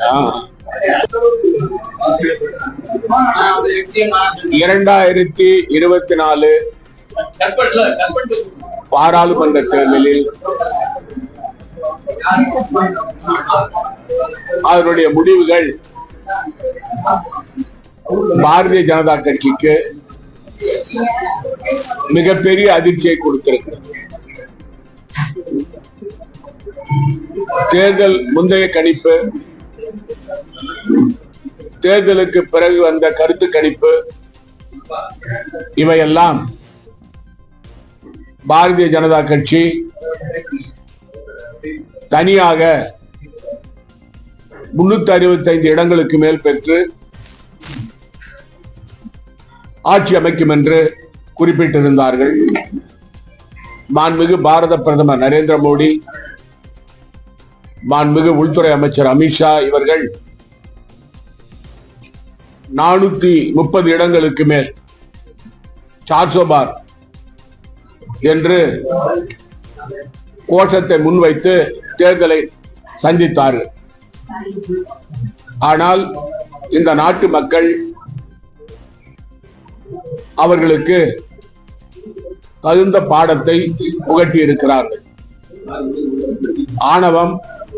ஆ. இரண்டாயிரத்தி இருபத்தி நாலு பாராளுமன்ற தேர்தலில் அதனுடைய முடிவுகள் பாரதிய ஜனதா கட்சிக்கு மிகப்பெரிய அதிர்ச்சியை கொடுத்திருக்கிறது தேர்தல் முந்தைய கணிப்பு தேர்தலுக்கு பிறகு வந்த கருத்து கணிப்பு இவையெல்லாம் பாரதிய ஜனதா கட்சி தனியாக முன்னூத்தி அறுபத்தி ஐந்து இடங்களுக்கு மேல் பெற்று ஆட்சி அமைக்கும் என்று குறிப்பிட்டிருந்தார்கள் மாண்புமிகு பாரத பிரதமர் நரேந்திர மோடி மாண்புமிகு உள்துறை அமைச்சர் அமித்ஷா இவர்கள் நானூத்தி முப்பது இடங்களுக்கு மேல் சார்சோபார் என்று கோஷத்தை முன்வைத்து தேர்தலை சந்தித்தார்கள் ஆனால் இந்த நாட்டு மக்கள் அவர்களுக்கு தகுந்த பாடத்தை புகட்டி இருக்கிறார்கள் ஆணவம்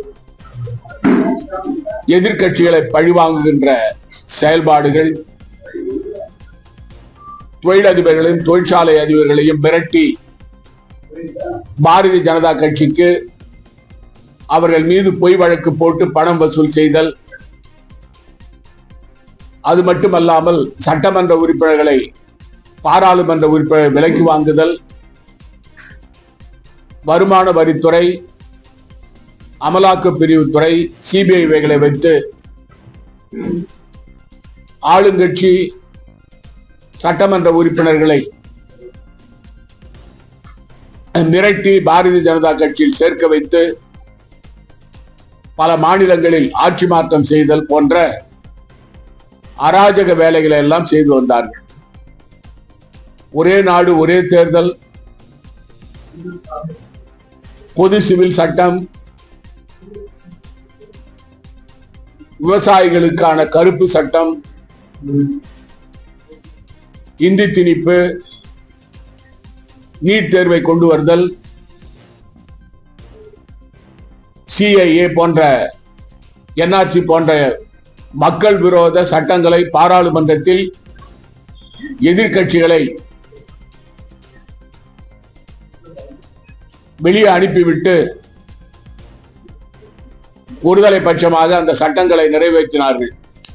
எதிர்க்கட்சிகளை பழிவாங்குகின்ற செயல்பாடுகள் தொழிலதிபர்களையும் தொழிற்சாலை அதிபர்களையும் மிரட்டி பாரதிய ஜனதா கட்சிக்கு அவர்கள் மீது பொய் வழக்கு போட்டு பணம் வசூல் செய்தல் அது மட்டுமல்லாமல் சட்டமன்ற உறுப்பினர்களை பாராளுமன்ற உறுப்பினர் விலைக்கு வாங்குதல் வருமான வரித்துறை அமலாக்க பிரிவுத்துறை சிபிஐ இவைகளை வைத்து ஆளுங்கட்சி சட்டமன்ற உறுப்பினர்களை மிரட்டி பாரதிய ஜனதா கட்சியில் சேர்க்க வைத்து பல மாநிலங்களில் ஆட்சி மாற்றம் செய்தல் போன்ற அராஜக வேலைகளை எல்லாம் செய்து வந்தார்கள் ஒரே நாடு ஒரே தேர்தல் பொது சிவில் சட்டம் விவசாயிகளுக்கான கருப்பு சட்டம் இந்தி திணிப்பு நீட் தேர்வை கொண்டு வருதல் சிஐஏ போன்ற என்ஆர்சி போன்ற மக்கள் விரோத சட்டங்களை பாராளுமன்றத்தில் எதிர்க்கட்சிகளை வெளியே அனுப்பிவிட்டு ஒருதலை பட்சமாக அந்த சட்டங்களை நிறைவேற்றினார்கள்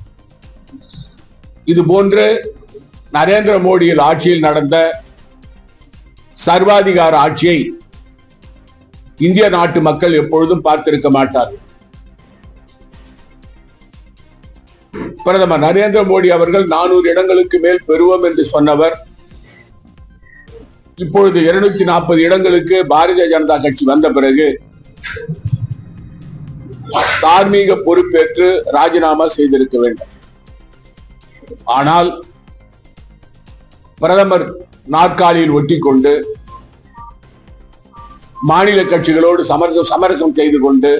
இது போன்று நரேந்திர மோடியில் ஆட்சியில் நடந்த சர்வாதிகார ஆட்சியை இந்திய நாட்டு மக்கள் எப்பொழுதும் பார்த்திருக்க மாட்டார்கள் பிரதமர் நரேந்திர மோடி அவர்கள் நானூறு இடங்களுக்கு மேல் பெறுவோம் என்று சொன்னவர் இப்பொழுது இருநூத்தி நாற்பது இடங்களுக்கு பாரதிய ஜனதா கட்சி வந்த பிறகு தார்மீக பொறுப்பேற்று ராஜினாமா செய்திருக்க வேண்டும் ஆனால் பிரதமர் நாற்காலியில் ஒட்டிக்கொண்டு மாநில கட்சிகளோடு சமரசம் சமரசம் செய்து கொண்டு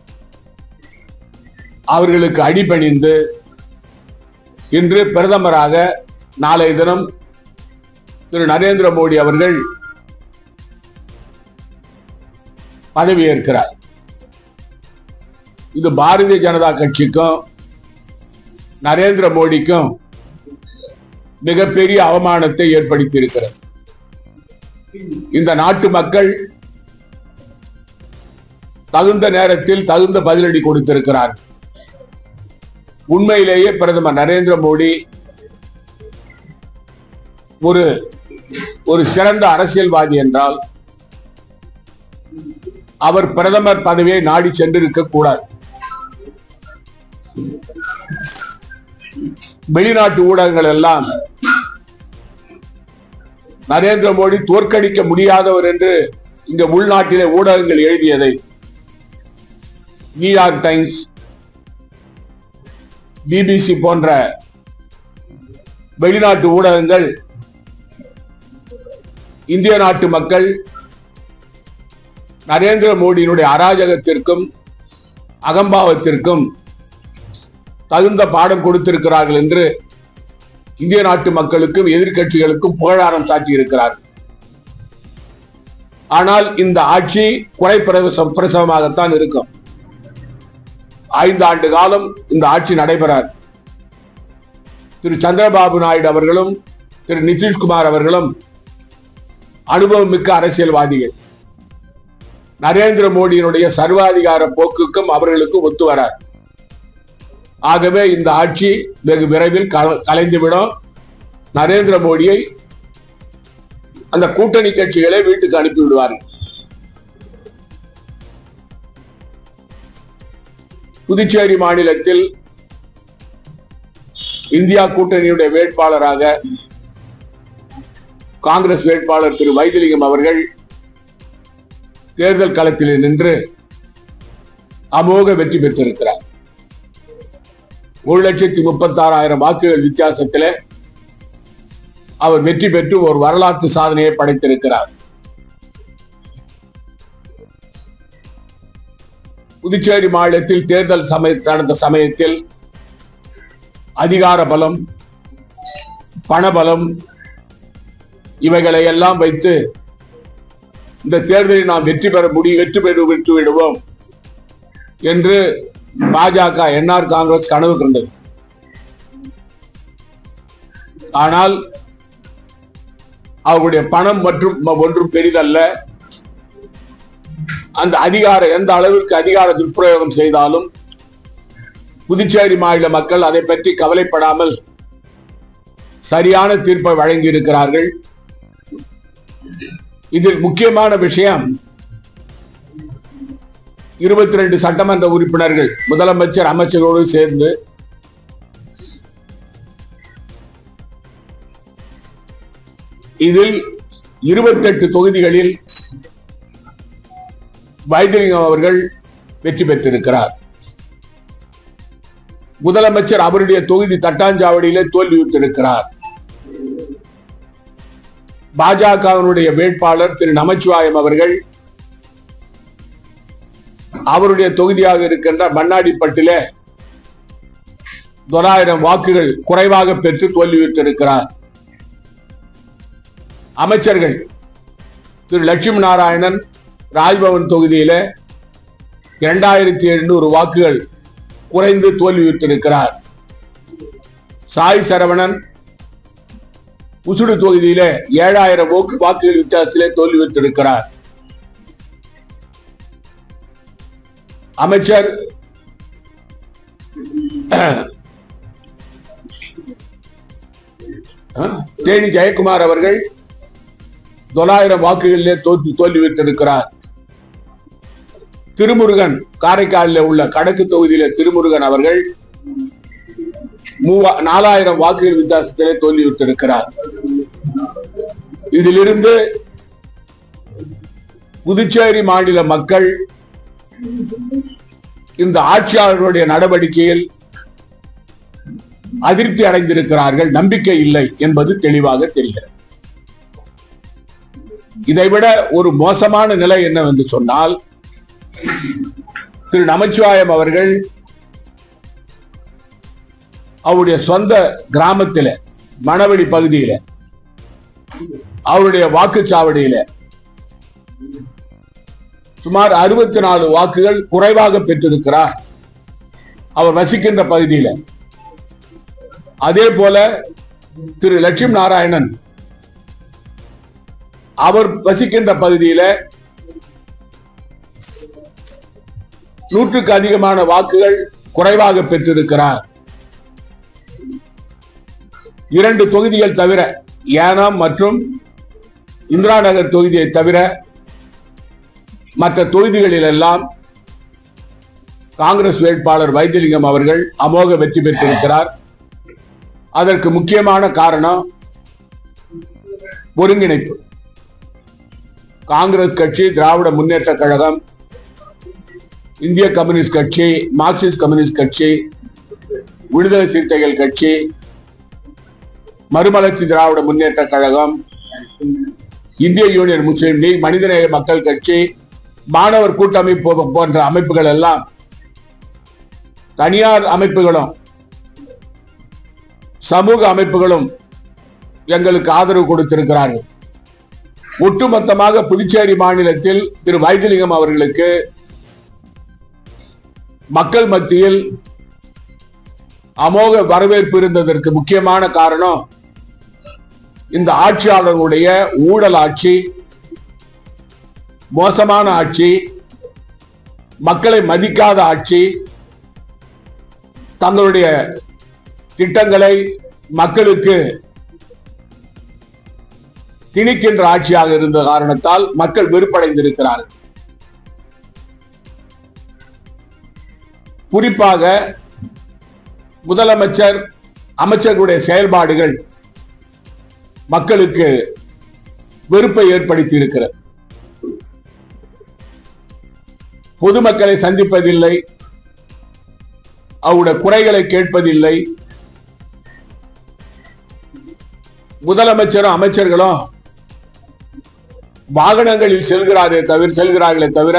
அவர்களுக்கு அடிபணிந்து இன்று பிரதமராக நாளைய தினம் திரு நரேந்திர மோடி அவர்கள் பதவியேற்கிறார் இது பாரதிய ஜனதா கட்சிக்கும் நரேந்திர மோடிக்கும் மிகப்பெரிய அவமானத்தை ஏற்படுத்தி இருக்கிறது இந்த நாட்டு மக்கள் தகுந்த நேரத்தில் தகுந்த பதிலடி கொடுத்திருக்கிறார் உண்மையிலேயே பிரதமர் நரேந்திர மோடி ஒரு ஒரு சிறந்த அரசியல்வாதி என்றால் அவர் பிரதமர் பதவியை நாடி சென்றிருக்க கூடாது வெளிநாட்டு ஊடகங்கள் எல்லாம் நரேந்திர மோடி தோற்கடிக்க முடியாதவர் என்று இங்க உள்நாட்டிலே ஊடகங்கள் எழுதியதை நியூயார்க் டைம்ஸ் பிபிசி போன்ற வெளிநாட்டு ஊடகங்கள் இந்திய நாட்டு மக்கள் நரேந்திர மோடியினுடைய அராஜகத்திற்கும் அகம்பாவத்திற்கும் தகுந்த பாடம் கொடுத்திருக்கிறார்கள் என்று இந்திய நாட்டு மக்களுக்கும் எதிர்க்கட்சிகளுக்கும் புகழாரம் சாட்டியிருக்கிறார் ஆனால் இந்த ஆட்சி குறை பிரசவ பிரசவமாகத்தான் இருக்கும் ஐந்து ஆண்டு காலம் இந்த ஆட்சி நடைபெறாது திரு சந்திரபாபு நாயுடு அவர்களும் திரு நிதிஷ்குமார் அவர்களும் அனுபவம் மிக்க அரசியல்வாதிகள் நரேந்திர மோடியினுடைய சர்வாதிகார போக்குக்கும் அவர்களுக்கும் ஒத்து வராது ஆகவே இந்த ஆட்சி வெகு விரைவில் க- கலைந்துவிடும் நரேந்திர மோடியை அந்த கூட்டணி கட்சிகளை வீட்டுக்கு அனுப்பி விடுவார்கள் புதுச்சேரி மாநிலத்தில் இந்தியா கூட்டணியுடைய வேட்பாளராக காங்கிரஸ் வேட்பாளர் திரு வைத்திலிங்கம் அவர்கள் தேர்தல் களத்தில் நின்று அமோக வெற்றி பெற்றிருக்கிறார் ஒரு லட்சத்தி முப்பத்தாறாயிரம் வாக்குகள் வித்தியாசத்திலே அவர் வெற்றி பெற்று ஒரு வரலாற்று சாதனையை படைத்திருக்கிறார் புதுச்சேரி மாநிலத்தில் தேர்தல் சமய நடந்த சமயத்தில் அதிகார பலம் பணபலம் இவைகளை எல்லாம் வைத்து இந்த தேர்தலில் நாம் வெற்றி பெற முடியும் வெற்றி பெற்று வெற்றி விடுவோம் என்று பாஜக என்ஆர் காங்கிரஸ் கனவு கண்டது ஆனால் அவருடைய பணம் மற்றும் ம- ஒன்றும் பெரிதல்ல அந்த அதிகார எந்த அளவிற்கு அதிகார துஷ்பிரயோகம் செய்தாலும் புதுச்சேரி மாநில மக்கள் அதை பற்றி கவலைப்படாமல் சரியான தீர்ப்பை வழங்கி இருக்கிறார்கள் இதில் முக்கியமான விஷயம் இருபத்தி ரெண்டு சட்டமன்ற உறுப்பினர்கள் முதலமைச்சர் அமைச்சரோடு சேர்ந்து இதில் இருபத்தெட்டு தொகுதிகளில் வைத்திலிங்கம் அவர்கள் வெற்றி பெற்றிருக்கிறார் முதலமைச்சர் அவருடைய தொகுதி தட்டாஞ்சாவடியிலே தோல்வியுற்றிருக்கிறார் பாஜகவினுடைய வேட்பாளர் திரு நமச்சிவாயம் அவர்கள் அவருடைய தொகுதியாக இருக்கின்ற மண்ணாடிப்பட்டிலே தொள்ளாயிரம் வாக்குகள் குறைவாக பெற்று தோல்வியுற்றிருக்கிறார் அமைச்சர்கள் திரு லட்சுமி நாராயணன் ராஜ்பவன் தொகுதியில இரண்டாயிரத்தி எழுநூறு வாக்குகள் குறைந்து தோல்வியுற்றிருக்கிறார் சாய் சரவணன் உசுடு தொகுதியில ஏழாயிரம் வாக்கு வாக்குகள் வித்தியாசத்திலே தோல்வியுற்றிருக்கிறார் அமைச்சர் அஹ், தேனி ஜெயக்குமார் அவர்கள் தொள்ளாயிரம் வாக்குகளிலே தோல்வி தோல்வியுற்றிருக்கிறார் திருமுருகன் காரைக்காலில் உள்ள கடக்கு தொகுதியில திருமுருகன் அவர்கள் மூவா நாலாயிரம் வாக்குகள் வித்தியாசத்திலே தோல்வியுற்றிருக்கிறார் இதிலிருந்து புதுச்சேரி மாநில மக்கள் இந்த ஆட்சியாளர்களுடைய நடவடிக்கையில் அதிருப்தி அடைந்திருக்கிறார்கள் நம்பிக்கை இல்லை என்பது தெளிவாக தெரிகிறது இதைவிட ஒரு மோசமான நிலை என்னவென்று சொன்னால் திரு நமச்சிவாயம் அவர்கள் அவருடைய சொந்த கிராமத்தில மணவெளி பகுதியில அவருடைய வாக்குச்சாவடியில சுமார் அறுபத்தி நாலு வாக்குகள் குறைவாக பெற்றிருக்கிறார் அவர் வசிக்கின்ற பகுதியில அதே போல திரு லட்சுமி நாராயணன் அவர் வசிக்கின்ற பகுதியில நூற்றுக்கு அதிகமான வாக்குகள் குறைவாக பெற்றிருக்கிறார் இரண்டு தொகுதிகள் தவிர ஏனாம் மற்றும் இந்திரா நகர் தொகுதியை தவிர மற்ற தொகுதிகளில் எல்லாம் காங்கிரஸ் வேட்பாளர் வைத்திலிங்கம் அவர்கள் அமோக வெற்றி பெற்றிருக்கிறார் அதற்கு முக்கியமான காரணம் ஒருங்கிணைப்பு காங்கிரஸ் கட்சி திராவிட முன்னேற்ற கழகம் இந்திய கம்யூனிஸ்ட் கட்சி மார்க்சிஸ்ட் கம்யூனிஸ்ட் கட்சி விடுதலை சிறுத்தைகள் கட்சி மறுமலர்ச்சி திராவிட முன்னேற்ற கழகம் இந்திய யூனியன் முஸ்லீம் லீக் மனிதநேய மக்கள் கட்சி மாணவர் கூட்டமைப்பு போன்ற அமைப்புகள் எல்லாம் தனியார் அமைப்புகளும் சமூக அமைப்புகளும் எங்களுக்கு ஆதரவு கொடுத்திருக்கிறார்கள் ஒட்டுமொத்தமாக புதுச்சேரி மாநிலத்தில் திரு வைத்திலிங்கம் அவர்களுக்கு மக்கள் மத்தியில் அமோக வரவேற்பு இருந்ததற்கு முக்கியமான காரணம் இந்த ஆட்சியாளர்களுடைய ஊழல் ஆட்சி மோசமான ஆட்சி மக்களை மதிக்காத ஆட்சி தங்களுடைய திட்டங்களை மக்களுக்கு திணிக்கின்ற ஆட்சியாக இருந்த காரணத்தால் மக்கள் வெறுப்படைந்திருக்கிறார்கள் குறிப்பாக முதலமைச்சர் அமைச்சர்களுடைய செயல்பாடுகள் மக்களுக்கு வெறுப்பை ஏற்படுத்தி இருக்கிறது பொதுமக்களை சந்திப்பதில்லை அவருடைய குறைகளை கேட்பதில்லை முதலமைச்சரும் அமைச்சர்களும் வாகனங்களில் செல்கிறாரே தவிர செல்கிறார்களே தவிர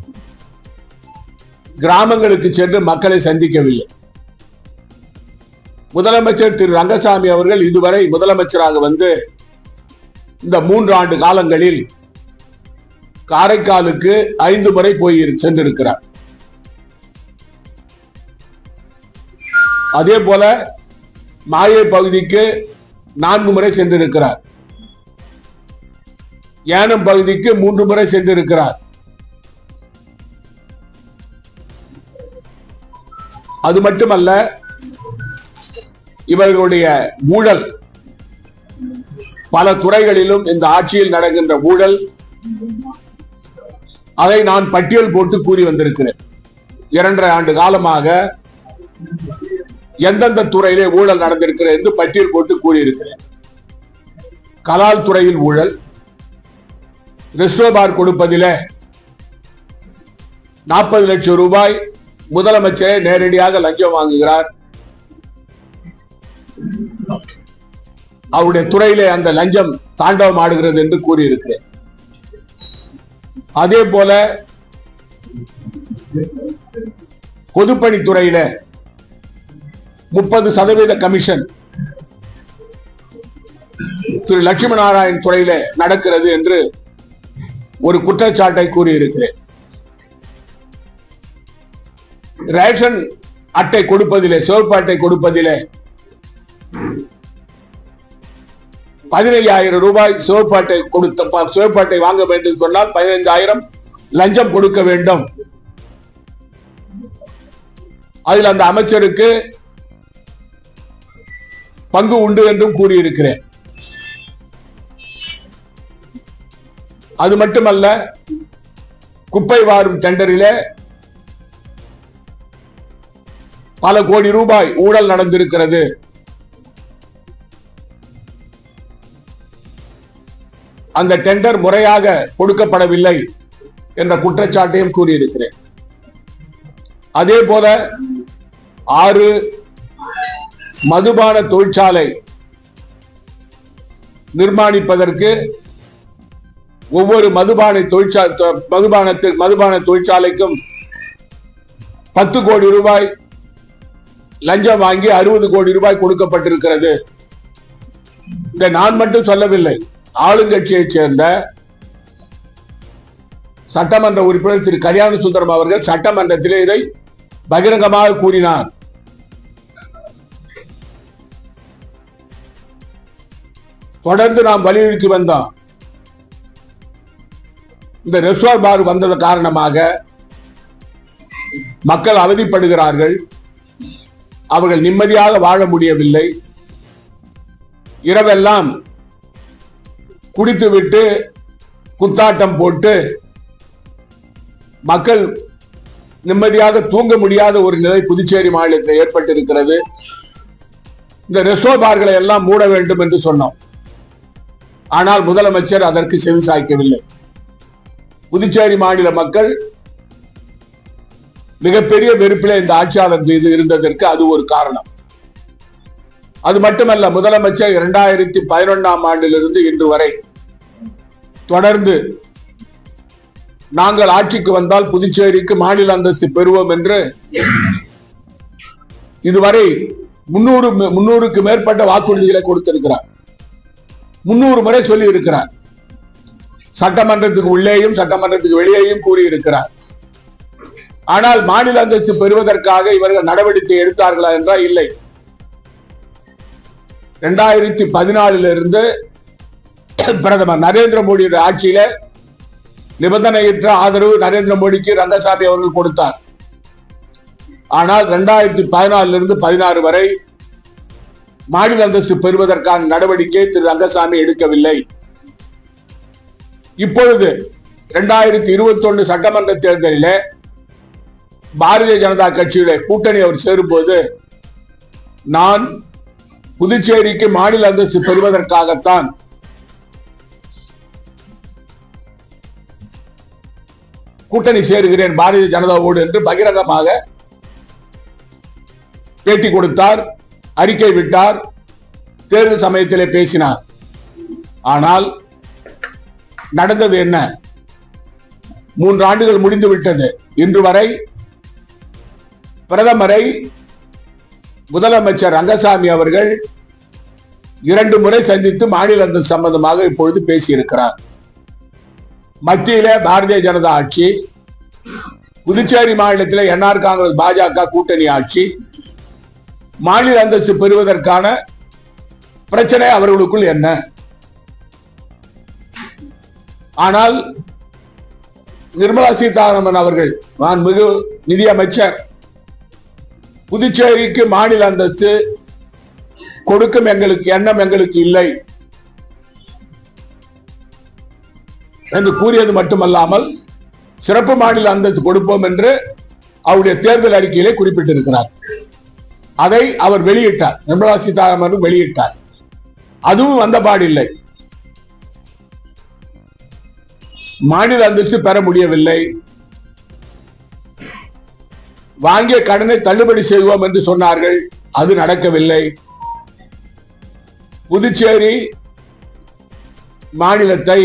கிராமங்களுக்கு சென்று மக்களை சந்திக்கவில்லை முதலமைச்சர் திரு ரங்கசாமி அவர்கள் இதுவரை முதலமைச்சராக வந்து இந்த மூன்று ஆண்டு காலங்களில் காரைக்காலுக்கு ஐந்து முறை போய் சென்றிருக்கிறார் அதே போல மாயை பகுதிக்கு நான்கு முறை சென்றிருக்கிறார் ஏனம் பகுதிக்கு மூன்று முறை சென்றிருக்கிறார் அது மட்டுமல்ல இவர்களுடைய ஊழல் பல துறைகளிலும் இந்த ஆட்சியில் நடக்கின்ற ஊழல் அதை நான் பட்டியல் போட்டு கூறி வந்திருக்கிறேன் இரண்டரை ஆண்டு காலமாக எந்தெந்த துறையிலே ஊழல் நடந்திருக்கிறது என்று பட்டியல் போட்டு கூறியிருக்கிறேன் கலால் துறையில் ஊழல் ரிஸ்டோபார் கொடுப்பதிலே நாற்பது லட்சம் ரூபாய் முதலமைச்சரே நேரடியாக லஞ்சம் வாங்குகிறார் அவருடைய துறையிலே அந்த லஞ்சம் தாண்டவம் ஆடுகிறது என்று கூறியிருக்கிறேன் அதே போல பொதுப்பணித்துறையில முப்பது சதவீத கமிஷன் திரு லட்சுமி நாராயண் துறையில நடக்கிறது என்று ஒரு குற்றச்சாட்டை கூறியிருக்கிறேன் ரேஷன் அட்டை கொடுப்பதிலே சிவப்பு அட்டை கொடுப்பதிலே பதினையாயிரம் ரூபாய் சிவப்பு அட்டை கொடுத்த ப- சிவப்பு அட்டை வாங்க வேண்டும் சொன்னால் பதினைந்தாயிரம் லஞ்சம் கொடுக்க வேண்டும் அதில் அந்த அமைச்சருக்கு பங்கு உண்டு என்றும் கூறியிருக்கிறேன் அது மட்டுமல்ல குப்பை வாரும் டெண்டரிலே பல கோடி ரூபாய் ஊழல் நடந்திருக்கிறது அந்த டெண்டர் முறையாக கொடுக்கப்படவில்லை என்ற குற்றச்சாட்டையும் கூறியிருக்கிறேன் அதே போல ஆறு மதுபான தொழிற்சாலை நிர்மாணிப்பதற்கு ஒவ்வொரு மதுபான தொழிற்சா தொ- மதுபானத்து மதுபான தொழிற்சாலைக்கும் பத்து கோடி ரூபாய் லஞ்சம் வாங்கி அறுபது கோடி ரூபாய் கொடுக்கப்பட்டிருக்கிறது இதை நான் மட்டும் சொல்லவில்லை ஆளுங்கட்சியைச் சேர்ந்த சட்டமன்ற உறுப்பினர் திரு கல்யாண சுந்தரம் அவர்கள் சட்டமன்றத்திலே இதை பகிரங்கமாக கூறினார் தொடர்ந்து நாம் வலியுறுத்தி வந்தோம் இந்த ரெஸ்டார் பார் வந்தது காரணமாக மக்கள் அவதிப்படுகிறார்கள் அவர்கள் நிம்மதியாக வாழ முடியவில்லை இரவெல்லாம் குடித்துவிட்டு குத்தாட்டம் போட்டு மக்கள் நிம்மதியாக தூங்க முடியாத ஒரு நிலை புதுச்சேரி மாநிலத்தில் ஏற்பட்டிருக்கிறது இந்த ரெசோ பார்களை எல்லாம் மூட வேண்டும் என்று சொன்னோம் ஆனால் முதலமைச்சர் அதற்கு செவி சாய்க்கவில்லை புதுச்சேரி மாநில மக்கள் மிகப்பெரிய வெறுப்பிலே இந்த ஆட்சியாளர் மீது இருந்ததற்கு அது ஒரு காரணம் அது மட்டுமல்ல முதலமைச்சர் இரண்டாயிரத்தி பதினொன்றாம் ஆண்டிலிருந்து இன்று வரை தொடர்ந்து நாங்கள் ஆட்சிக்கு வந்தால் புதுச்சேரிக்கு மாநில அந்தஸ்து பெறுவோம் என்று இதுவரை முன்னூறு முன்னூறுக்கு மேற்பட்ட வாக்குறுதிகளை கொடுத்திருக்கிறார் முன்னூறு முறை சொல்லி இருக்கிறார் சட்டமன்றத்துக்கு உள்ளேயும் சட்டமன்றத்துக்கு வெளியேயும் கூறியிருக்கிறார் ஆனால் மாநில அந்தஸ்து பெறுவதற்காக இவர்கள் நடவடிக்கை எடுத்தார்களா என்றால் இல்லை இரண்டாயிரத்தி பதினாலில் இருந்து பிரதமர் நரேந்திர மோடியுடைய ஆட்சியில நிபந்தனையற்ற ஆதரவு நரேந்திர மோடிக்கு ரங்கசாமி அவர்கள் கொடுத்தார் ஆனால் இரண்டாயிரத்தி பதினாலில் இருந்து பதினாறு வரை மாநில அந்தஸ்து பெறுவதற்கான நடவடிக்கை திரு ரங்கசாமி எடுக்கவில்லை இப்பொழுது இரண்டாயிரத்தி இருபத்தி ஒன்று சட்டமன்ற தேர்தலில் பாரதிய ஜனதா கட்சியுடைய கூட்டணி அவர் சேரும்போது நான் புதுச்சேரிக்கு மாநில அந்தஸ்து பெறுவதற்காகத்தான் கூட்டணி சேருகிறேன் பாரதிய ஜனதாவோடு என்று பகிரங்கமாக பேட்டி கொடுத்தார் அறிக்கை விட்டார் தேர்தல் சமயத்திலே பேசினார் ஆனால் நடந்தது என்ன மூன்று ஆண்டுகள் முடிந்து விட்டது இன்று வரை பிரதமரை முதலமைச்சர் ரங்கசாமி அவர்கள் இரண்டு முறை சந்தித்து மாநில அந்தஸ்து சம்பந்தமாக இப்பொழுது பேசியிருக்கிறார் மத்தியில பாரதிய ஜனதா ஆட்சி புதுச்சேரி மாநிலத்தில் என்ஆர் காங்கிரஸ் பாஜக கூட்டணி ஆட்சி மாநில அந்தஸ்து பெறுவதற்கான பிரச்சனை அவர்களுக்குள் என்ன ஆனால் நிர்மலா சீதாராமன் அவர்கள் நான் மிகு நிதியமைச்சர் புதுச்சேரிக்கு மாநில அந்தஸ்து கொடுக்கும் எங்களுக்கு எண்ணம் எங்களுக்கு இல்லை என்று கூறியது மட்டுமல்லாமல் சிறப்பு மாநில அந்தஸ்து கொடுப்போம் என்று அவருடைய தேர்தல் அறிக்கையிலே குறிப்பிட்டிருக்கிறார் அதை அவர் வெளியிட்டார் நிர்மலா சீதாராமன் வெளியிட்டார் அதுவும் வந்தபாடில்லை மாநில அந்தஸ்து பெற முடியவில்லை வாங்கிய கடனை தள்ளுபடி செய்வோம் என்று சொன்னார்கள் அது நடக்கவில்லை புதுச்சேரி மாநிலத்தை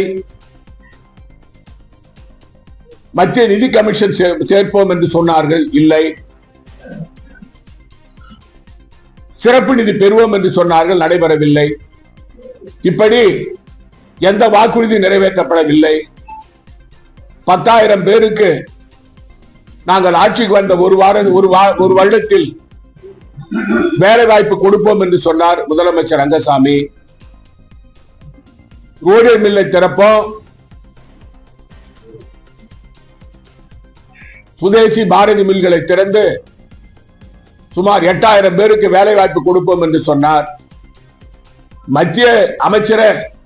மத்திய நிதி கமிஷன் சே- சேர்ப்போம் என்று சொன்னார்கள் இல்லை சிறப்பு நிதி பெறுவோம் என்று சொன்னார்கள் நடைபெறவில்லை இப்படி எந்த வாக்குறுதி நிறைவேற்றப்படவில்லை பத்தாயிரம் பேருக்கு நாங்கள் ஆட்சிக்கு வந்த ஒரு வாரம் ஒரு வா- ஒரு வருடத்தில் வேலை வாய்ப்பு கொடுப்போம் என்று சொன்னார் முதலமைச்சர் ரங்கசாமி ரோடு மில்லை திறப்போம் சுதேசி பாரதி மில்களை திறந்து சுமார் எட்டாயிரம் பேருக்கு வேலை வாய்ப்பு கொடுப்போம் என்று சொன்னார் மத்திய அமைச்சர்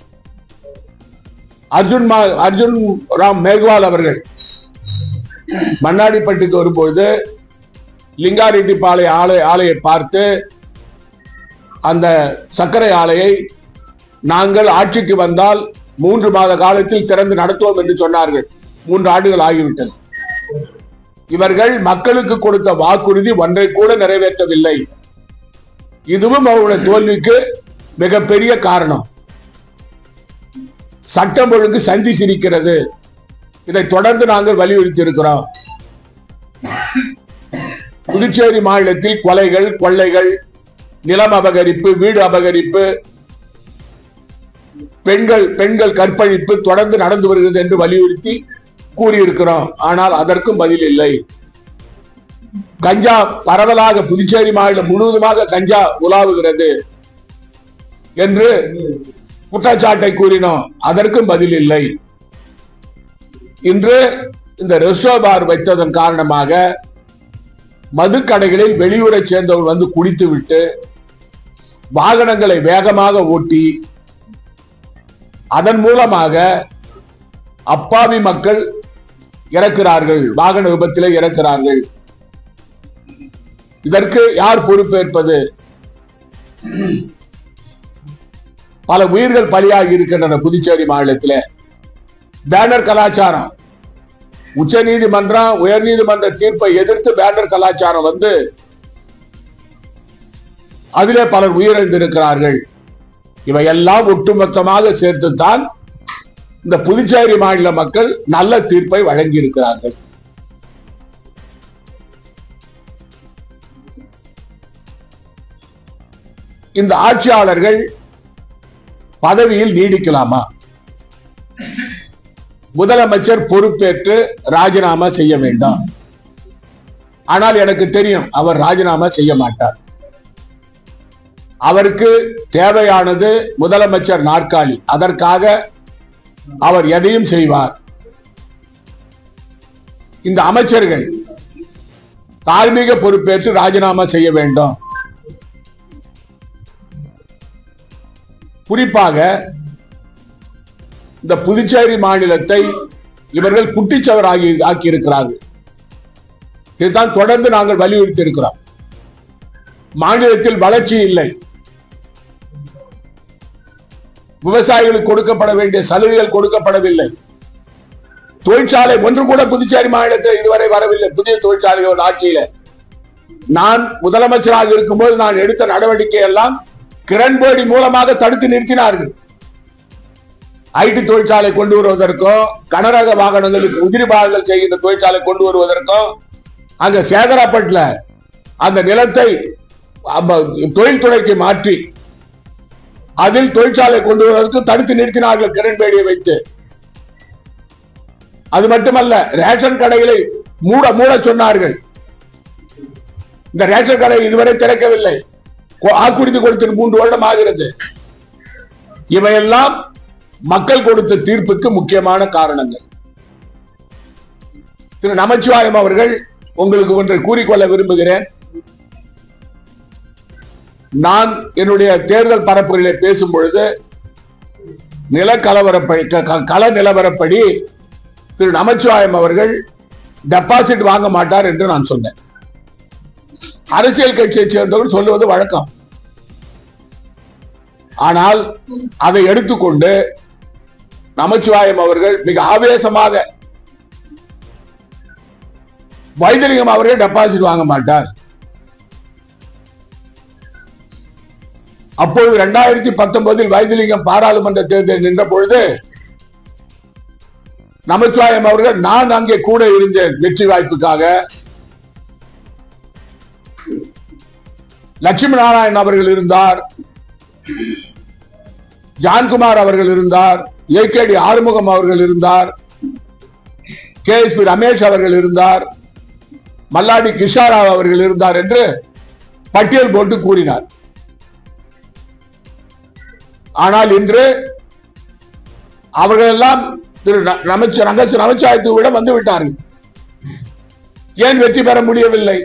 அர்ஜுன் மா- அர்ஜுன் ராம் மேக்வால் அவர்கள் மண்ணாடிப்பட்டிக்கு வரும்பொழுது லிங்காரெட்டிப்பாளைய ஆலை ஆலையை பார்த்து அந்த சர்க்கரை ஆலையை நாங்கள் ஆட்சிக்கு வந்தால் மூன்று மாத காலத்தில் திறந்து நடத்துவோம் என்று சொன்னார்கள் மூன்று ஆண்டுகள் ஆகிவிட்டது இவர்கள் மக்களுக்கு கொடுத்த வாக்குறுதி ஒன்றை கூட நிறைவேற்றவில்லை இதுவும் அவருடைய தோல்விக்கு மிகப்பெரிய காரணம் சட்டம் ஒழுங்கு சந்தி சிரிக்கிறது இதை தொடர்ந்து நாங்கள் வலியுறுத்தி இருக்கிறோம் புதுச்சேரி மாநிலத்தில் கொலைகள் கொள்ளைகள் நிலம் அபகரிப்பு வீடு அபகரிப்பு பெண்கள் பெண்கள் கற்பழிப்பு தொடர்ந்து நடந்து வருகிறது என்று வலியுறுத்தி கூறியிருக்கிறோம் ஆனால் அதற்கும் பதில் இல்லை கஞ்சா பரவலாக புதுச்சேரி மாநிலம் முழுவதுமாக கஞ்சா உலாவுகிறது என்று குற்றச்சாட்டை கூறினோம் அதற்கும் பதில் இல்லை இன்று இந்த ரிசர்வ் பார் வைத்ததன் காரணமாக மதுக்கடைகளில் வெளியூரை சேர்ந்தவர்கள் வந்து குடித்துவிட்டு வாகனங்களை வேகமாக ஓட்டி அதன் மூலமாக அப்பாவி மக்கள் இறக்கிறார்கள் வாகன விபத்திலே இறக்கிறார்கள் இதற்கு யார் பொறுப்பேற்பது பல உயிர்கள் பலியாகி இருக்கின்றன புதுச்சேரி மாநிலத்திலே பேனர் கலாச்சாரம் உச்ச நீதிமன்றம் உயர் நீதிமன்ற தீர்ப்பை எதிர்த்து பேனர் கலாச்சாரம் வந்து அதிலே பலர் உயிரிழந்திருக்கிறார்கள் இவையெல்லாம் ஒட்டுமொத்தமாக சேர்த்துத்தான் இந்த புதுச்சேரி மாநில மக்கள் நல்ல தீர்ப்பை வழங்கி இருக்கிறார்கள் இந்த ஆட்சியாளர்கள் பதவியில் நீடிக்கலாமா முதலமைச்சர் பொறுப்பேற்று ராஜினாமா செய்ய வேண்டாம் ஆனால் எனக்கு தெரியும் அவர் ராஜினாமா செய்ய மாட்டார் அவருக்கு தேவையானது முதலமைச்சர் நாற்காலி அதற்காக அவர் எதையும் செய்வார் இந்த அமைச்சர்கள் தார்மீக பொறுப்பேற்று ராஜினாமா செய்ய வேண்டும் குறிப்பாக இந்த புதுச்சேரி மாநிலத்தை இவர்கள் குட்டிச்சவர் ஆகி ஆக்கியிருக்கிறார்கள் இதுதான் தொடர்ந்து நாங்கள் வலியுறுத்தி இருக்கிறோம் மாநிலத்தில் வளர்ச்சி இல்லை விவசாயிகளுக்கு கொடுக்கப்பட வேண்டிய சலுகைகள் கொடுக்கப்படவில்லை தொழிற்சாலை ஒன்று கூட புதுச்சேரி மாநிலத்தில் இதுவரை வரவில்லை புதிய தொழிற்சாலைகள் ஆட்சியில நான் முதலமைச்சராக இருக்கும்போது நான் எடுத்த நடவடிக்கை எல்லாம் கிரண்பேடி மூலமாக தடுத்து நிறுத்தினார்கள் ஐடி தொழிற்சாலை கொண்டு வருவதற்கும் கனரக வாகனங்களுக்கு உதிரி பாகங்கள் செய்கின்ற தொழிற்சாலை கொண்டு வருவதற்கும் அங்க சேகராப்பட்டில் அந்த நிலத்தை அப்ப தொழில்துறைக்கு மாற்றி அதில் தொழிற்சாலை கொண்டு வருவதற்கு தடுத்து நிறுத்தினார்கள் கிரண்பேடியை வைத்து அது மட்டுமல்ல ரேஷன் கடைகளை மூட மூட சொன்னார்கள் இந்த ரேஷன் கடை இதுவரை திறக்கவில்லை கொ- வாக்குறுதி கொடுத்து மூன்று வருடம் ஆகிறது இவையெல்லாம் மக்கள் கொடுத்த தீர்ப்புக்கு முக்கியமான காரணங்கள் திரு நமச்சிவாயம் அவர்கள் உங்களுக்கு ஒன்றை கூறிக்கொள்ள விரும்புகிறேன் நான் என்னுடைய தேர்தல் பரப்புகளிலே பேசும் பொழுது நிலக்கலவரப்படி க- க- கள நிலவரப்படி திரு நமச்சிவாயம் அவர்கள் டெபாசிட் வாங்க மாட்டார் என்று நான் சொன்னேன் அரசியல் கட்சியைச் சேர்ந்தவர்கள் சொல்லுவது வழக்கம் ஆனால் அதை எடுத்துக்கொண்டு நமச்சிவாயம் அவர்கள் மிக ஆவேசமாக வைத்திலிங்கம் அவர்கள் டெபாசிட் வாங்க மாட்டார் அப்பொழுது இரண்டாயிரத்தி பத்தொன்பதில் வைத்திலிங்கம் பாராளுமன்ற தேர்தல் நின்ற பொழுது நமச்சிவாயம் அவர்கள் நான் அங்கே கூட இருந்தேன் வெற்றி வாய்ப்புக்காக லட்சுமி நாராயணன் அவர்கள் இருந்தார் ஜான்குமார் அவர்கள் இருந்தார் ஏகேடி ஆறுமுகம் அவர்கள் இருந்தார் கே எஸ் பி ரமேஷ் அவர்கள் இருந்தார் மல்லாடி கிருஷ்ணாராவ் அவர்கள் இருந்தார் என்று பட்டியல் போட்டு கூறினார் ஆனால் இன்று அவர்கள் எல்லாம் திரு ந- நமச்ச ரங்கச்ச நமச்சாயத்துவிடம் வந்து விட்டார்கள் ஏன் வெற்றி பெற முடியவில்லை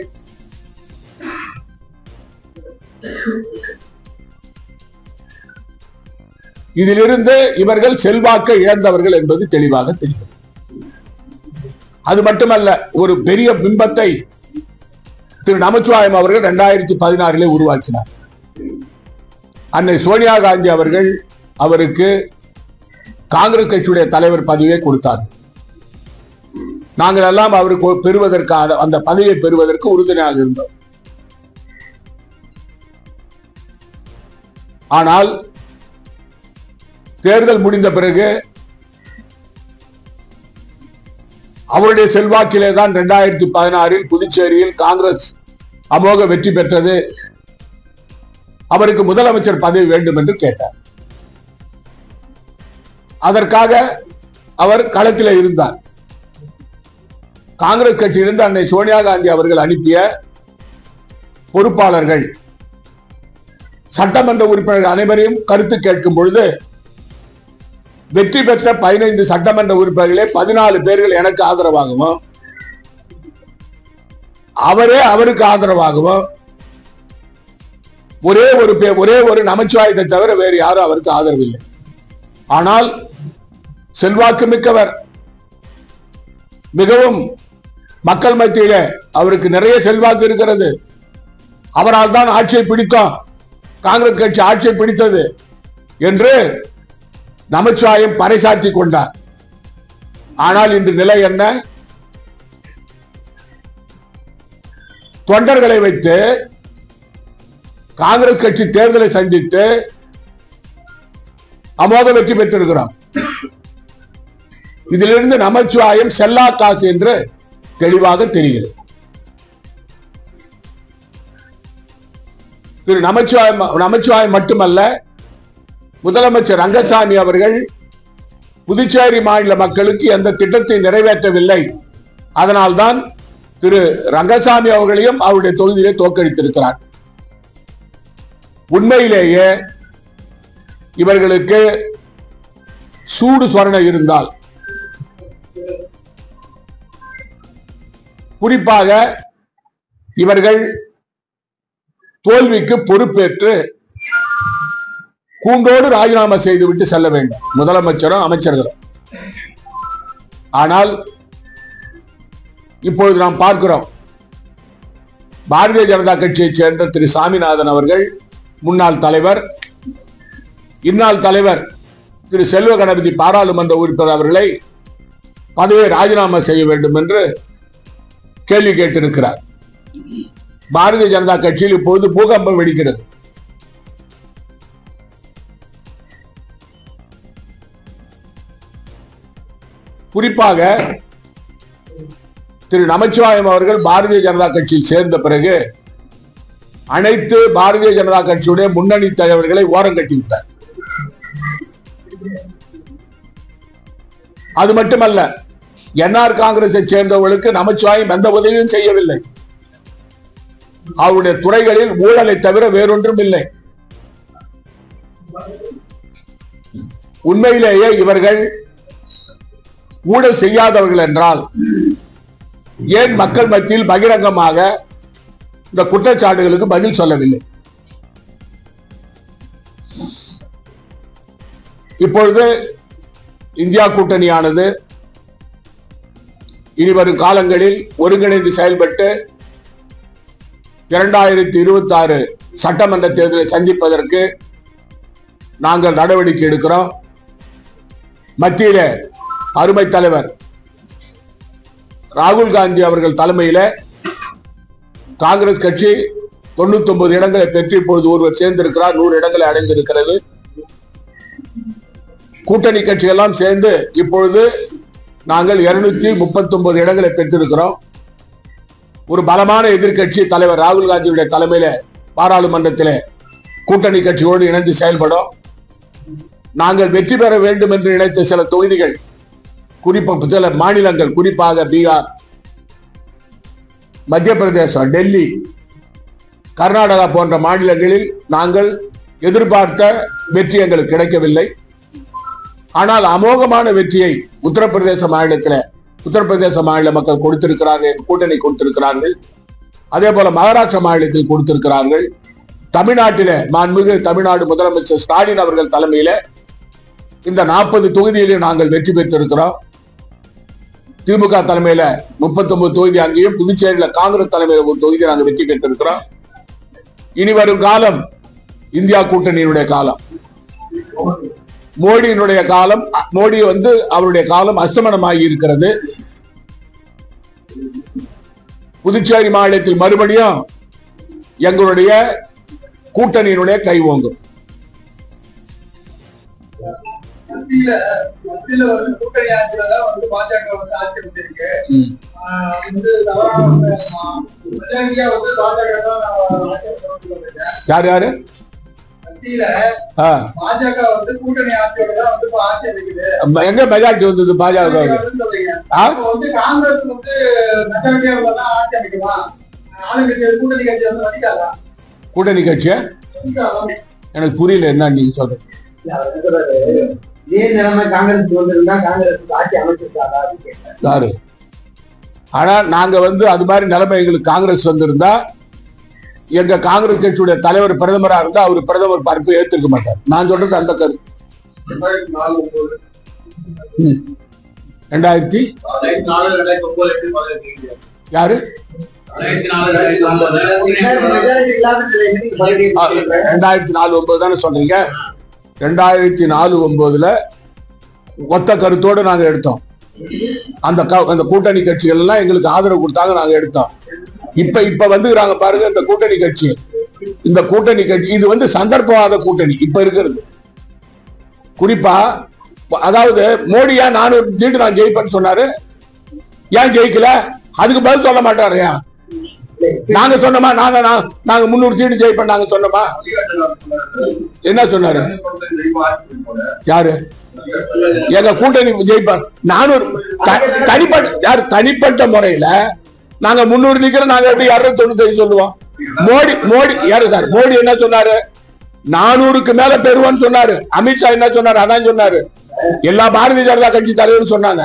இதிலிருந்து இவர்கள் செல்வாக்கை இழந்தவர்கள் என்பது தெளிவாக தெரியும் அது மட்டுமல்ல ஒரு பெரிய பிம்பத்தை திரு நமச்சிவாயம் அவர்கள் இரண்டாயிரத்தி பதினாறிலே உருவாக்கினார் அன்னை சோனியா காந்தி அவர்கள் அவருக்கு காங்கிரஸ் கட்சியுடைய தலைவர் பதவியை கொடுத்தார் நாங்கள் எல்லாம் அவருக்கு பெறுவதற்கான அந்த பதவியை பெறுவதற்கு உறுதுணையாக இருந்தோம் ஆனால் தேர்தல் முடிந்த பிறகு அவருடைய செல்வாக்கிலே தான் இரண்டாயிரத்தி பதினாறில் புதுச்சேரியில் காங்கிரஸ் அமோக வெற்றி பெற்றது அவருக்கு முதலமைச்சர் பதவி வேண்டும் என்று கேட்டார் அதற்காக அவர் களத்தில் இருந்தார் காங்கிரஸ் கட்சியிலிருந்து அன்னை சோனியா காந்தி அவர்கள் அனுப்பிய பொறுப்பாளர்கள் சட்டமன்ற உறுப்பினர்கள் அனைவரையும் கருத்து கேட்கும் பொழுது வெற்றி பெற்ற பதினைந்து சட்டமன்ற உறுப்பினர்களே பதினாலு பேர்கள் எனக்கு ஆதரவாகவும் அவரே அவருக்கு ஆதரவாகவும் ஒரே ஒரு பே- ஒரே ஒரு நமச்சிவாயத்தை தவிர வேறு யாரும் அவருக்கு ஆதரவில்லை ஆனால் செல்வாக்கு மிக்கவர் மிகவும் மக்கள் மத்தியில அவருக்கு நிறைய செல்வாக்கு இருக்கிறது அவரால் தான் ஆட்சியை பிடித்தோம் காங்கிரஸ் கட்சி ஆட்சியை பிடித்தது என்று நமச்சிவாயம் பறைசாற்றி கொண்டார் ஆனால் இன்று நிலை என்ன தொண்டர்களை வைத்து காங்கிரஸ் கட்சி தேர்தலை சந்தித்து அமோக வெற்றி பெற்றிருக்கிறோம் இதிலிருந்து நமச்சிவாயம் செல்லா காசு என்று தெளிவாக தெரிகிறது திரு நமச்சிவாயம் நமச்சிவாயம் மட்டுமல்ல முதலமைச்சர் ரங்கசாமி அவர்கள் புதுச்சேரி மாநில மக்களுக்கு எந்த திட்டத்தை நிறைவேற்றவில்லை அதனால்தான் திரு ரங்கசாமி அவர்களையும் அவருடைய தொகுதியிலே தோற்கடித்திருக்கிறார் உண்மையிலேயே இவர்களுக்கு சூடு சொரணை இருந்தால் குறிப்பாக இவர்கள் தோல்விக்கு பொறுப்பேற்று கூண்டோடு ராஜினாமா செய்துவிட்டு செல்ல வேண்டும் முதலமைச்சரும் அமைச்சர்களும் ஆனால் இப்பொழுது நாம் பார்க்கிறோம் பாரதிய ஜனதா கட்சியைச் சேர்ந்த திரு சாமிநாதன் அவர்கள் முன்னாள் தலைவர் இந்நாள் தலைவர் திரு செல்வ கணபதி பாராளுமன்ற உறுப்பினர் அவர்களை பதவியை ராஜினாமா செய்ய வேண்டும் என்று கேள்வி கேட்டிருக்கிறார் பாரதிய ஜனதா கட்சியில் இப்போது பூகம்பம் வெடிக்கிறது குறிப்பாக திரு நமச்சிவாயம் அவர்கள் பாரதிய ஜனதா கட்சியில் சேர்ந்த பிறகு அனைத்து பாரதிய ஜனதா கட்சியுடைய முன்னணி தலைவர்களை ஓரம் கட்டிவிட்டார் அது மட்டுமல்ல என்ஆர் காங்கிரஸை சேர்ந்தவர்களுக்கு நமச்சிவாயம் எந்த உதவியும் செய்யவில்லை அவருடைய துறைகளில் ஊழலை தவிர வேறொன்றும் இல்லை உண்மையிலேயே இவர்கள் ஊழல் செய்யாதவர்கள் என்றால் ஏன் மக்கள் மத்தியில் பகிரங்கமாக இந்த குற்றச்சாட்டுகளுக்கு பதில் சொல்லவில்லை இப்பொழுது இந்தியா கூட்டணியானது இனி வரும் காலங்களில் ஒருங்கிணைந்து செயல்பட்டு இரண்டாயிரத்தி இருபத்தி ஆறு சட்டமன்ற தேர்தலை சந்திப்பதற்கு நாங்கள் நடவடிக்கை எடுக்கிறோம் மத்தியில அருமை தலைவர் ராகுல் காந்தி அவர்கள் தலைமையில காங்கிரஸ் கட்சி தொண்ணூத்தி ஒன்பது இடங்களை பெற்று இப்பொழுது ஒருவர் சேர்ந்திருக்கிறார் நூறு இடங்களை அடைந்திருக்கிறது கூட்டணி கட்சியெல்லாம் சேர்ந்து இப்பொழுது நாங்கள் இருநூத்தி முப்பத்தி ஒன்பது இடங்களை பெற்றிருக்கிறோம் ஒரு பலமான எதிர்க்கட்சி தலைவர் ராகுல் காந்தியுடைய தலைமையில பாராளுமன்றத்திலே கூட்டணி கட்சியோடு இணைந்து செயல்படும் நாங்கள் வெற்றி பெற வேண்டும் என்று நினைத்த சில தொகுதிகள் குறிப்பாக சில மாநிலங்கள் குறிப்பாக பீகார் மத்திய பிரதேசம் டெல்லி கர்நாடகா போன்ற மாநிலங்களில் நாங்கள் எதிர்பார்த்த வெற்றி எங்களுக்கு கிடைக்கவில்லை ஆனால் அமோகமான வெற்றியை உத்தரப்பிரதேச மாநிலத்தில் உத்தரப்பிரதேச மாநில மக்கள் கொடுத்திருக்கிறார்கள் கூட்டணி கொடுத்திருக்கிறார்கள் அதே போல மகாராஷ்டிரா மாநிலத்தில் கொடுத்திருக்கிறார்கள் தமிழ்நாட்டில மாண்புமிகு தமிழ்நாடு முதலமைச்சர் ஸ்டாலின் அவர்கள் தலைமையில இந்த நாற்பது தொகுதியிலும் நாங்கள் வெற்றி பெற்றிருக்கிறோம் திமுக தலைமையில முப்பத்தி ஒன்பது தொகுதி அங்கேயும் புதுச்சேரியில காங்கிரஸ் தலைமையில ஒரு தொகுதி நாங்கள் வெற்றி பெற்றிருக்கிறோம் இனி வரும் காலம் இந்தியா கூட்டணியினுடைய காலம் மோடியினுடைய காலம் மோடி வந்து அவருடைய காலம் அஸ்தமனமாகி இருக்கிறது புதுச்சேரி மாநிலத்தில் மறுபடியும் எங்களுடைய கூட்டணியினுடைய கை ஓங்கும் மத்தியில மத்தியில வந்து கூட்டணி ஆட்சியில தான் வந்து பாஜக வந்து ஆட்சி அமைச்சிருக்கு ஆஹ் வந்து தவறான மெஜாரிட்டியா வந்து பாஜக தான் ஆட்சி அமைச்சிருக்காங்க யார் யாரு மத்தியில ஆ, பாஜக வந்து கூட்டணி ஆட்சியோட தான் வந்து இப்ப ஆட்சி அமைக்குது எங்க மெஜாரிட்டி வந்தது பாஜக நீங்க வந்து சொல்றீங்க ஆ? அப்ப வந்து காங்கிரஸ் வந்து மெஜாரிட்டியா தான் ஆட்சி அமைக்குமா ஆளுங்கட்சி கூட்டணி கட்சி வந்து வடிக்காதா கூட்டணி கட்சியா வடிக்காதா எனக்கு புரியல என்ன நீங்க சொல்றீங்க இதே நிலைமை காங்கிரஸ் வந்திருந்தா காங்கிரஸ் ஆட்சி அமைச்சிருக்காங்க அப்படின்னு கேட்டேன். யாரு ஆனா நாங்க வந்து அது மாதிரி நிலைமை எங்களுக்கு காங்கிரஸ் வந்திருந்தா எங்க காங்கிரஸ் கட்சியுடைய தலைவர் பிரதமரா இருந்தா அவர் பிரதமர் பார்ப்பு ஏத்திருக்க மாட்டார் நான் சொல்றது அந்த கருத்து ரெண்டாயிரத்தி நாலு ஒன்பது ம். ரெண்டாயிரத்தி ரெண்டாயிரத்தி நாலு ரெண்டாயிரத்தி ஒன்பது எப்படி பாக்குறீங்க யாரு ரெண்டாயிரத்தி நாலு ரெண்டாயிரத்தி ஒன்பது மெஜாரிட்டி இல்லாத நிலையில நீங்க பதவி ஆ, ஏற்கிறீங்க. ரெண்டாயிரத்தி நாலு ஒன்பது தானே சொல்றீங்க ரெண்டாயிரத்தி நாலு ஒன்பதுல ஒத்த கருத்தோடு நாங்க எடுத்தோம் அந்த க- அந்த கூட்டணி கட்சிகள் எல்லாம் எங்களுக்கு ஆதரவு கொடுத்தாங்க நாங்க எடுத்தோம் இப்ப இப்ப வந்துக்கிறாங்க பாருங்க இந்த கூட்டணி கட்சி இந்த கூட்டணி கட்சி இது வந்து சந்தர்ப்பவாத கூட்டணி இப்ப இருக்கிறது குறிப்பா அதாவது மோடியா நானூறு சீட்டு நான் ஜெயிப்பேன்னு சொன்னாரு ஏன் ஜெயிக்கல அதுக்கு பதில் சொல்ல மாட்டாரு ஏன் நாங்க சொன்னோமா நாங்க நா- நாங்க முன்னூறு சீட்டு ஜெயிப்போம் நாங்க சொன்னோமா என்ன சொன்னாரு யாரு எங்க கூட்டணி ஜெயிப்பார் நானூறு த- தனிப்பட்ட யார் தனிப்பட்ட முறையில நாங்க முன்னூறு நிக்கிறோம் நாங்க எப்படி இருநூத்தி தொண்ணூத்தி சொல்லுவோம் மோடி மோடி யாரு சார் மோடி என்ன சொன்னாரு நானூறுக்கு மேல பெறுவான்னு சொன்னாரு அமித்ஷா என்ன சொன்னாரு அதான் சொன்னாரு எல்லா பாரதிய ஜனதா கட்சி தலைவரும் சொன்னாங்க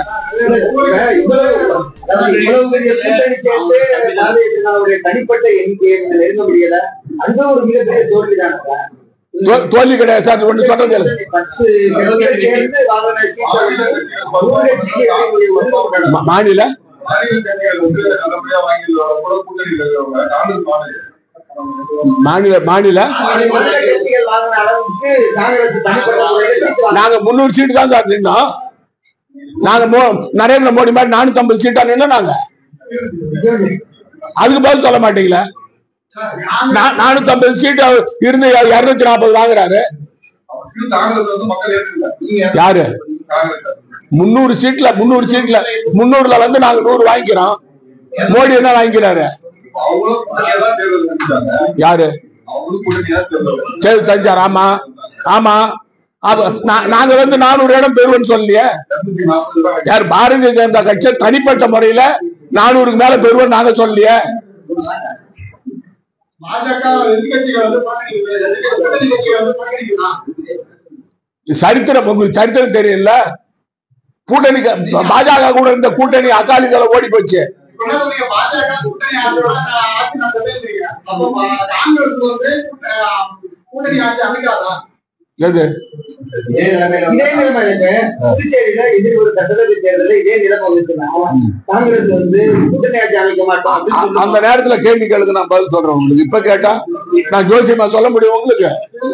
அதாவது இவ்வளவு பெரிய கூட்டணி சேர்ந்து பாரதிய ஜனதாவுடைய தனிப்பட்ட எண்ணிக்கையை இவங்க நெருங்க முடியல அந்த ஒரு மிகப்பெரிய தோல்வி தானே தோ- தோல்வி கிடையாது சார் ஒண்ணு சொல்றது கேளுங்க. பத்து கட்சிகள் சேர்ந்து வாங்கின சீட்டை நூறு கட்சிக்கு இருக்கக்கூடிய ஒரு கூட்டணி. மா- மாநில மாநில மாநில மற்ற கட்சிகள் வாங்கின அளவுக்கு காங்கிரஸ் தனிப்பட்ட முறையில சீட்டு வாங்க நாங்க முன்னூறு சீட்டு தான் சார் நின்னோம் நாங்க மோ- நரேந்திர மோடி மாதிரி நானூத்தி ஐம்பது சீட்டா நின்னோம் நாங்க அதுக்கு பதில் சொல்ல மாட்டீங்களா நா- நானூத்தி ஐம்பது சீட்டு இருந்து இருநூத்தி நாற்பது வாங்குறாரு யாரு முன்னூறு சீட்ல முன்னூறு சீட்ல முன்னூறுல வந்து நாங்க நூறு வாங்கிக்கிறோம் மோடி என்ன வாங்கிக்கிறாரு யாரு சரி தஞ்சார் ஆமா ஆமா அப்ப நா- நாங்க வந்து நானூறு இடம் பெறுவோம்னு சொல்லலையே யார் பாரதிய ஜனதா கட்சி தனிப்பட்ட முறையில நானூறுக்கு மேல பெறுவோம் நாங்க சொல்லலையே பாஜக எதிர்கட்சிகள் வந்து புறக்கணிக்குது. கூட்டணி கட்சிகள் வந்து புறக்கணிக்கலாம் சரித்திரம் உங்களுக்கு சரித்திரம் தெரியல கூட்டணி க- பாஜக கூட இருந்த கூட்டணி அகாலிதள ஓடி போச்சு இப்ப என்ன சொல்றீங்க? பாஜக கூட்டணி ஆட்சியோட ஆட்சி நடத்துறதே அப்போ பா- காங்கிரஸ் வந்து அஹ், கூட்டணி ஆட்சி அமைக்காதா எது இதே நிலைமை இருக்கு புதுச்சேரியில எதிர் ஒரு சட்டசபை தேர்தலில் இதே நிலைமை வந்துச்சுன்னா காங்கிரஸ் வந்து கூட்டணி ஆட்சி அமைக்க மாட்டோம் அப்படின்னு அ- சொல்லுவாங்க. அந்த நேரத்துல கேள்வி கேளுங்க நான் பதில் சொல்றேன் உங்களுக்கு இப்ப கேட்டா நான் ஜோசியமா சொல்ல முடியும் உங்களுக்கு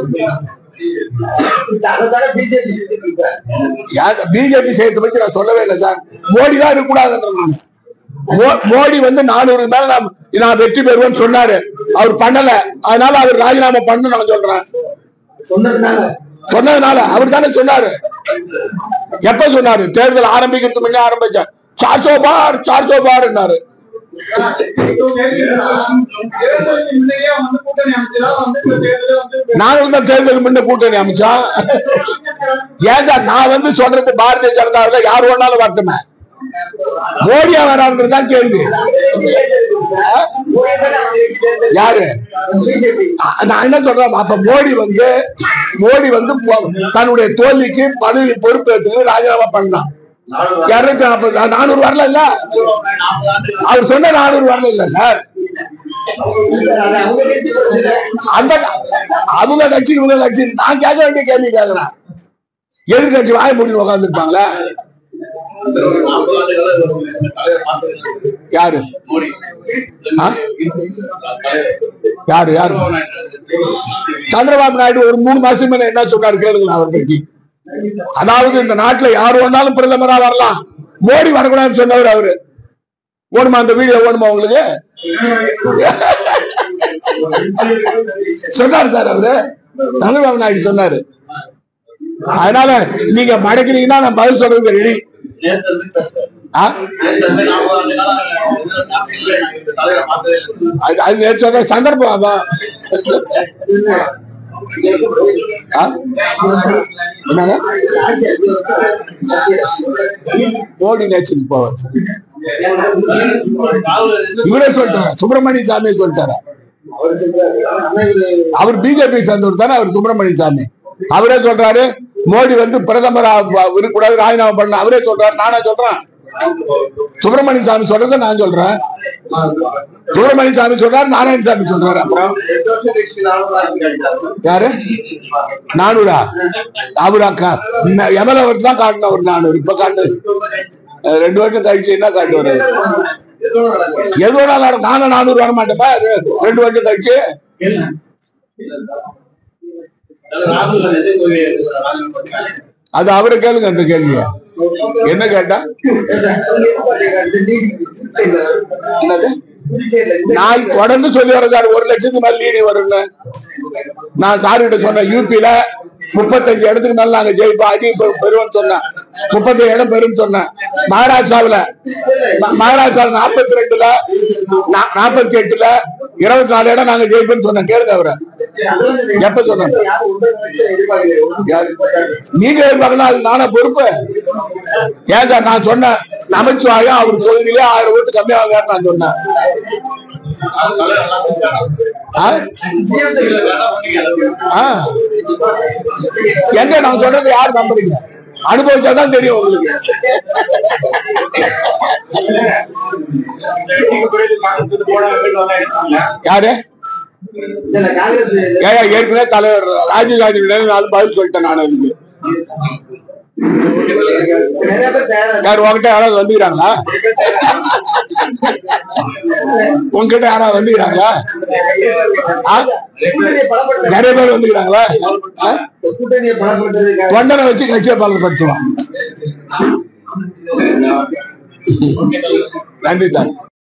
அதைத்தானே பிஜேபி செஞ்சுட்டு இருக்காரு பிஜேபி செய்யறத பத்தி நான் சொல்லவே இல்லை சார் மோடி தான் இருக்கக்கூடாதுன்ற நான் மோ- மோடி வந்து நானூறு மேல நான் நான் வெற்றி பெறுவேன்னு சொன்னாரு அவர் பண்ணல அதனால அவர் ராஜினாமா பண்ணு நான் சொல்றேன் சொன்னதுனால சொன்னதுனால அவர் தானே சொன்னாரு எப்ப சொன்னாரு தேர்தல் ஆரம்பிக்கிறதுக்கு முன்னே ஆரம்பிச்சார் சார்சோ பார் சார்சோ பார்னாரு இப்போ கேள்வி என்னன்னா, தேர்தலுக்கு முன்னையே வந்து கூட்டணி அமைச்சதா வந்து இந்த தேர்தலே வந்து நாங்களும் தான் தேர்தல் முன்ன கூட்டணி அமைச்சா ஏன் சார் நான் வந்து சொல்றது பாரதிய ஜனதாவில் யார் வேணாலும் வரட்டுமே மோடியா வரான்றது தான் கேள்வி யாரு பிஜேபி அ- நான் என்ன சொல்றேன் அப்ப மோடி வந்து மோடி வந்து பொ- தன்னுடைய தோல்விக்கு பதவி பொறுப்பேற்றுக்கு ராஜினாமா பண்ணலாம் இருநூத்தி நாற்பது நானூறு வரல இல்ல அவர் சொன்ன நானூறு வரல இல்ல சார் அது அவங்க கட்சி பிரச்சனை அந்த க- அவங்க கட்சி இவங்க கட்சி நான் கேட்க வேண்டிய கேள்வி கேட்கிறேன் எதிர்கட்சி வாய முடிவு உட்காந்துருப்பாங்களா யாரு ஆ? யாரு யாரு சந்திரபாபு நாயுடு ஒரு மூணு மாசம் மேல என்ன சொன்னாரு கேளுங்களா அவர் பத்தி அதாவது இந்த நாட்டுல யார் வேணாலும் பிரதமரா வரலாம் மோடி வரக்கூடாதுன்னு சொன்னவர் அவரு ஓடுமா அந்த வீடியோ ஓடுமா உங்களுக்கு சொன்னாரு சார் அவரு சந்திரபாபு நாயுடு சொன்னாரு அதனால நீங்க மடக்கிறீங்கன்னா நான் பதில் சொல்றதுக்கு ரெடி அது அது நேற்று சொன்ன சந்தர்ப்பம் அதான் ஆ? என்னங்க ஆட்சி அஞ்சு வருஷம் மோடி நேச்சருக்கு போவார் இவரே சொல்லிட்டாரா சுப்பிரமணிய சாமியை சொல்லிட்டாரா அவர் சொல்றாரு ஆனா இவரு அவர் பிஜேபி சேர்ந்தவர் தானே அவர் சுப்பிரமணிய சாமி அவரே சொல்றாரு மோடி வந்து பிரதமரா வ- இருக்கக்கூடாது ராஜினாமா பண்ண அவரே சொல்றாரு நானே சொல்றேன் சுப்பிரமணிய சாமி சொல்றதை நான் சொல்றேன் சுப்பிரமணிய சாமி சொல்றாரு நாராயணசாமி சொல்றாரு அப்புறம் ரெண்டு வருஷம் கழிச்சு நானும் ஆட்சி காட்டிட்டாரு யாரு நானூறா அவரா கா எம்எல்ஏ வருஷம் தான் காட்டின ஒரு நானூறு இப்ப காட்டு அஹ் ரெண்டு வருஷம் கழிச்சு என்ன காட்டுவாரு எது வேணாலும் நாங்க நானூறு வர மாட்டேப்பா ரெ- ரெண்டு வருஷம் கழிச்சு அது அவரை கேளுங்க அந்த கேள்விய என்ன கேட்டா என்னது நான் தொடர்ந்து சொல்லி வரேன் சார் ஒரு லட்சத்துக்கு மேல லீடு வரும்னு நான் சார் கிட்ட சொன்னேன் யூபியில முப்பத்தஞ்சு இடத்துக்கு மேல நாங்க ஜெயிப்போம் அதிக பெ- பெறுவோம்னு சொன்னேன் முப்பத்தஞ்சு இடம் பெறும் சொன்னேன் மகாராஷ்டிராவுல ம- மகாராஷ்டிராவில் நாற்பத்தி ரெண்டுல நாற்பத்தி எட்டுல இருபத்தி நாலு இடம் நாங்க ஜெயிப்போம்னு சொன்னேன் கேளுங்க அவரை எப்ப சொன்னாங்க? யாரும் உங்களை நினைச்சு எதிர்பார்க்கல. யாரு? நீங்க எதிர்பார்க்கணும் அது நானே பொறுப்பு ஏன் சார் நான் சொன்னேன் நமச்சிவாயம் அவர் தொகுதியிலே ஆயிரம் ஓட்டு கம்மியாகாரு நான் சொன்னேன் ஆ? சிஎம் ஆ. எங்க நான் சொல்றது யார் நம்புறீங்க அனுபவிச்சாதான் தெரியும் உங்களுக்கு யாரு இல்ல காங்கிரஸ் ஏயா ஏற்கனவே தலைவர் ராஜீவ் காந்தி நான் பதில் சொல்லிட்டேன் நான் அதுக்கு நிறைய பேர் தயாரா யார் உங்ககிட்ட யாராவது வந்துக்கிறாங்களா உங்ககிட்ட யாராவது வந்துக்கிறாங்களா ஆ? கூட்டணியை பலப்படுத்த நிறைய பேர் வந்துக்கிறாங்களா ஆ? கூட்டணியை பலப்படுத்துறதுக்காக தொண்டனை வச்சு கட்சியை பலப்படுத்துவான் நன்றி சார்